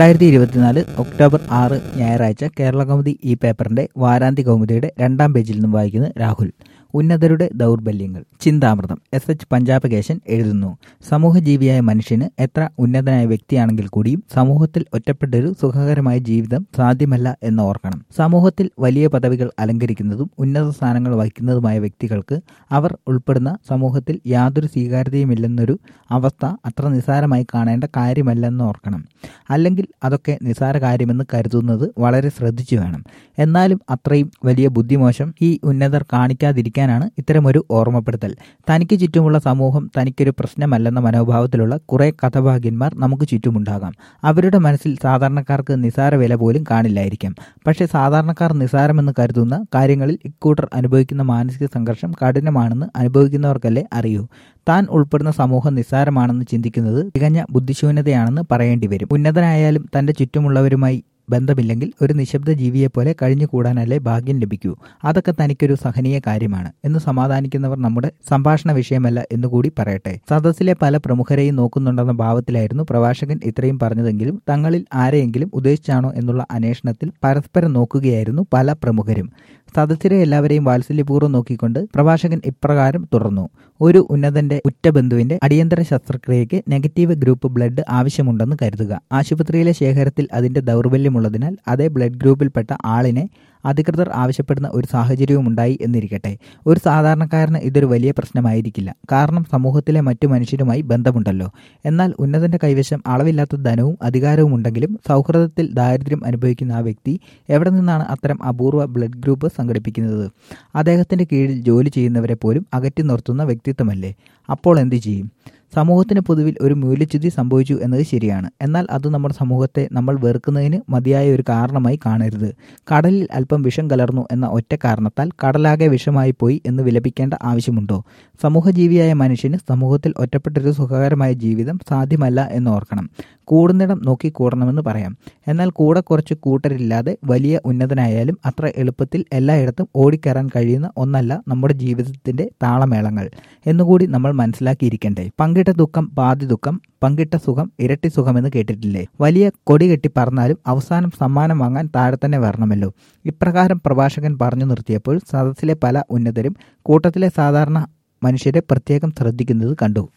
രണ്ടായിരത്തി ഇരുപത്തിനാല് ഒക്ടോബർ ആറ് ഞായറാഴ്ച കേരള കൗമുദി ഈ പേപ്പറിന്റെ വാരാന്ത്യ കൗമുദിയുടെ രണ്ടാം പേജിൽ നിന്നും വായിക്കുന്നു രാഹുൽ ഉന്നതരുടെ ദൗർബല്യങ്ങൾ ചിന്താമൃതം എസ് എച്ച് പഞ്ചാബകേശൻ എഴുതുന്നു സമൂഹജീവിയായ മനുഷ്യന് എത്ര ഉന്നതനായ വ്യക്തിയാണെങ്കിൽ കൂടിയും സമൂഹത്തിൽ ഒറ്റപ്പെട്ടൊരു സുഖകരമായ ജീവിതം സാധ്യമല്ല എന്ന് ഓർക്കണം സമൂഹത്തിൽ വലിയ പദവികൾ അലങ്കരിക്കുന്നതും ഉന്നത സ്ഥാനങ്ങൾ വഹിക്കുന്നതുമായ വ്യക്തികൾക്ക് അവർ ഉൾപ്പെടുന്ന സമൂഹത്തിൽ യാതൊരു സ്വീകാര്യതയുമില്ലെന്നൊരു അവസ്ഥ അത്ര നിസ്സാരമായി കാണേണ്ട കാര്യമല്ലെന്ന് ഓർക്കണം അല്ലെങ്കിൽ അതൊക്കെ നിസ്സാര കാര്യമെന്ന് കരുതുന്നത് വളരെ ശ്രദ്ധിച്ചു വേണം എന്നാലും അത്രയും വലിയ ബുദ്ധിമോശം ഈ ഉന്നതർ കാണിക്കാതിരിക്കാനാണ് ഇത്തരമൊരു ഓർമ്മപ്പെടുത്തൽ തനിക്ക് ചുറ്റുമുള്ള സമൂഹം തനിക്കൊരു പ്രശ്നമല്ലെന്ന മനോഭാവത്തിലുള്ള കുറെ കഥഭാഗ്യന്മാർ നമുക്ക് ചുറ്റുമുണ്ടാകാം അവരുടെ മനസ്സിൽ സാധാരണക്കാർക്ക് നിസാര വില പോലും കാണില്ലായിരിക്കാം പക്ഷേ സാധാരണക്കാർ നിസാരമെന്ന് കരുതുന്ന കാര്യങ്ങളിൽ ഇക്കൂട്ടർ അനുഭവിക്കുന്ന മാനസിക സംഘർഷം കഠിനമാണെന്ന് അനുഭവിക്കുന്നവർക്കല്ലേ അറിയൂ താൻ ഉൾപ്പെടുന്ന സമൂഹം നിസ്സാരമാണെന്ന് ചിന്തിക്കുന്നത് തികഞ്ഞ ബുദ്ധിശൂന്യതയാണെന്ന് പറയേണ്ടി വരും ഉന്നതനായാലും തന്റെ ചുറ്റുമുള്ളവരുമായി ബന്ധമില്ലെങ്കിൽ ഒരു നിശബ്ദ ജീവിയെപ്പോലെ കഴിഞ്ഞുകൂടാനല്ലേ ഭാഗ്യം ലഭിക്കൂ അതൊക്കെ തനിക്കൊരു സഹനീയ കാര്യമാണ് എന്ന് സമാധാനിക്കുന്നവർ നമ്മുടെ സംഭാഷണ വിഷയമല്ല എന്നുകൂടി പറയട്ടെ സദസ്സിലെ പല പ്രമുഖരെയും നോക്കുന്നുണ്ടെന്ന ഭാവത്തിലായിരുന്നു പ്രഭാഷകൻ ഇത്രയും പറഞ്ഞതെങ്കിലും തങ്ങളിൽ ആരെയെങ്കിലും ഉദ്ദേശിച്ചാണോ എന്നുള്ള അന്വേഷണത്തിൽ പരസ്പരം നോക്കുകയായിരുന്നു പല പ്രമുഖരും സദസ്സിലെ എല്ലാവരെയും വാത്സല്യപൂർവ്വം നോക്കിക്കൊണ്ട് പ്രഭാഷകൻ ഇപ്രകാരം തുടർന്നു ഒരു ഉന്നതന്റെ ഉറ്റബന്ധുവിന്റെ അടിയന്തര ശസ്ത്രക്രിയയ്ക്ക് നെഗറ്റീവ് ഗ്രൂപ്പ് ബ്ലഡ് ആവശ്യമുണ്ടെന്ന് കരുതുക ആശുപത്രിയിലെ ശേഖരത്തിൽ അതിന്റെ ദൗർബല്യമുള്ളതിനാൽ അതേ ബ്ലഡ് ഗ്രൂപ്പിൽപ്പെട്ട ആളിനെ അധികൃതർ ആവശ്യപ്പെടുന്ന ഒരു സാഹചര്യവും ഉണ്ടായി എന്നിരിക്കട്ടെ ഒരു സാധാരണക്കാരന് ഇതൊരു വലിയ പ്രശ്നമായിരിക്കില്ല കാരണം സമൂഹത്തിലെ മറ്റു മനുഷ്യരുമായി ബന്ധമുണ്ടല്ലോ എന്നാൽ ഉന്നതന്റെ കൈവശം അളവില്ലാത്ത ധനവും അധികാരവും ഉണ്ടെങ്കിലും സൗഹൃദത്തിൽ ദാരിദ്ര്യം അനുഭവിക്കുന്ന ആ വ്യക്തി എവിടെ നിന്നാണ് അത്തരം അപൂർവ ബ്ലഡ് ഗ്രൂപ്പ് സംഘടിപ്പിക്കുന്നത് അദ്ദേഹത്തിന്റെ കീഴിൽ ജോലി ചെയ്യുന്നവരെ പോലും അകറ്റി നിർത്തുന്ന വ്യക്തിത്വമല്ലേ അപ്പോൾ എന്തു ചെയ്യും സമൂഹത്തിന് പൊതുവിൽ ഒരു മൂല്യച്യുതി സംഭവിച്ചു എന്നത് ശരിയാണ് എന്നാൽ അത് നമ്മുടെ സമൂഹത്തെ നമ്മൾ വെറുക്കുന്നതിന് മതിയായ ഒരു കാരണമായി കാണരുത് കടലിൽ അല്പം വിഷം കലർന്നു എന്ന ഒറ്റ കാരണത്താൽ കടലാകെ വിഷമായി പോയി എന്ന് വിലപിക്കേണ്ട ആവശ്യമുണ്ടോ സമൂഹജീവിയായ മനുഷ്യന് സമൂഹത്തിൽ ഒറ്റപ്പെട്ടൊരു സുഖകരമായ ജീവിതം സാധ്യമല്ല എന്ന് ഓർക്കണം കൂടുന്നിടം നോക്കി കൂടണമെന്ന് പറയാം എന്നാൽ കൂടെ കുറച്ച് കൂട്ടരില്ലാതെ വലിയ ഉന്നതനായാലും അത്ര എളുപ്പത്തിൽ എല്ലായിടത്തും ഓടിക്കയറാൻ കഴിയുന്ന ഒന്നല്ല നമ്മുടെ ജീവിതത്തിന്റെ താളമേളങ്ങൾ എന്നുകൂടി നമ്മൾ മനസ്സിലാക്കിയിരിക്കണ്ടേ പങ്കിട്ട ദുഃഖം പാതി ദുഃഖം പങ്കിട്ട സുഖം ഇരട്ടി സുഖമെന്ന് കേട്ടിട്ടില്ലേ വലിയ കൊടി കെട്ടി പറന്നാലും അവസാനം സമ്മാനം വാങ്ങാൻ താഴെ തന്നെ വരണമല്ലോ ഇപ്രകാരം പ്രഭാഷകൻ പറഞ്ഞു നിർത്തിയപ്പോൾ സദസ്സിലെ പല ഉന്നതരും കൂട്ടത്തിലെ സാധാരണ മനുഷ്യരെ പ്രത്യേകം ശ്രദ്ധിക്കുന്നത് കണ്ടു